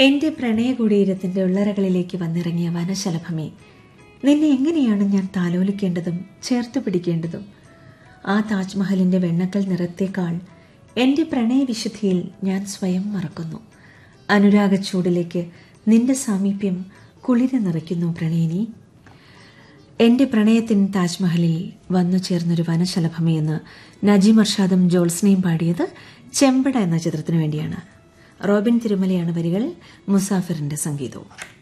എന്റെ പ്രണയകുടീരത്തിന്റെ ഉള്ളറകളിലേക്ക് വന്നിറങ്ങിയ വനശലഭമേ നിന്നെ എങ്ങനെയാണ് ഞാൻ താലോലിക്കേണ്ടതും ചേർത്ത് പിടിക്കേണ്ടതും ആ താജ്മഹലിന്റെ വെണ്ണക്കൽ നിറത്തേക്കാൾ എന്റെ പ്രണയവിശുദ്ധിയിൽ ഞാൻ സ്വയം മറക്കുന്നു അനുരാഗച്ചൂടിലേക്ക് നിന്റെ സാമീപ്യം കുളിര് നിറയ്ക്കുന്നു പ്രണയിനി എന്റെ പ്രണയത്തിൻ താജ്മഹലിൽ വന്നു ചേർന്നൊരു വനശലഭമേ എന്ന് നജീം അർഷാദും ജോൾസ്നയും പാടിയത് ചെമ്പട എന്ന ചിത്രത്തിനു വേണ്ടിയാണ് റോബിൻ തിരുമലയാണ് വരികൾ മുസാഫിറിന്റെ സംഗീതവും